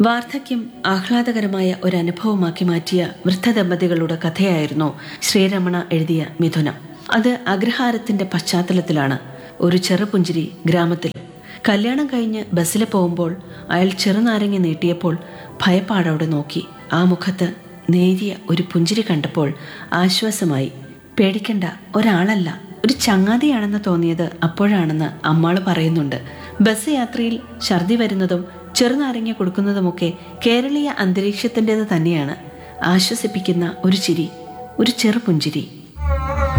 വാർദ്ധക്യം ആഹ്ലാദകരമായ ഒരു അനുഭവമാക്കി മാറ്റിയ വൃദ്ധദമ്പതികളുടെ കഥയായിരുന്നു ശ്രീരമണ എഴുതിയ മിഥുനം അത് അഗ്രഹാരത്തിന്റെ പശ്ചാത്തലത്തിലാണ് ഒരു ചെറുപുഞ്ചിരി ഗ്രാമത്തിൽ കല്യാണം കഴിഞ്ഞ് ബസ്സിൽ പോകുമ്പോൾ അയാൾ ചെറുനാരങ്ങ നീട്ടിയപ്പോൾ ഭയപ്പാടോടെ നോക്കി ആ മുഖത്ത് നേരിയ ഒരു പുഞ്ചിരി കണ്ടപ്പോൾ ആശ്വാസമായി പേടിക്കണ്ട ഒരാളല്ല ഒരു ചങ്ങാതിയാണെന്ന് തോന്നിയത് അപ്പോഴാണെന്ന് അമ്മാള് പറയുന്നുണ്ട് ബസ് യാത്രയിൽ ഛർദി വരുന്നതും ചെറുനാരങ്ങ കൊടുക്കുന്നതുമൊക്കെ കേരളീയ അന്തരീക്ഷത്തിൻ്റെത് തന്നെയാണ് ആശ്വസിപ്പിക്കുന്ന ഒരു ചിരി ഒരു ചെറുപുഞ്ചിരി